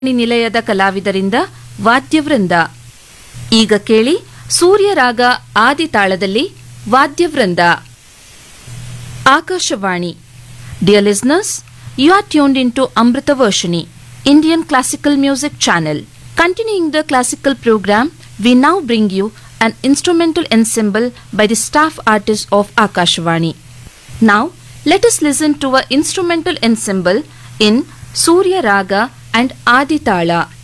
ನಿಲಯದ ಕಲಾವಿದರಿಂದ ವಾದ್ಯವೃಂದ ಈಗ ಕೇಳಿ ಸೂರ್ಯರಾಗ ಆದಿತಾಳದಲ್ಲಿ ವಾದ್ಯವೃಂದ Akashvani dear listeners you are tuned in to Amrutha Varshini Indian classical music channel continuing the classical program we now bring you an instrumental ensemble by the staff artists of Akashvani. Now, let us listen to a instrumental ensemble in Surya Raga and Aditala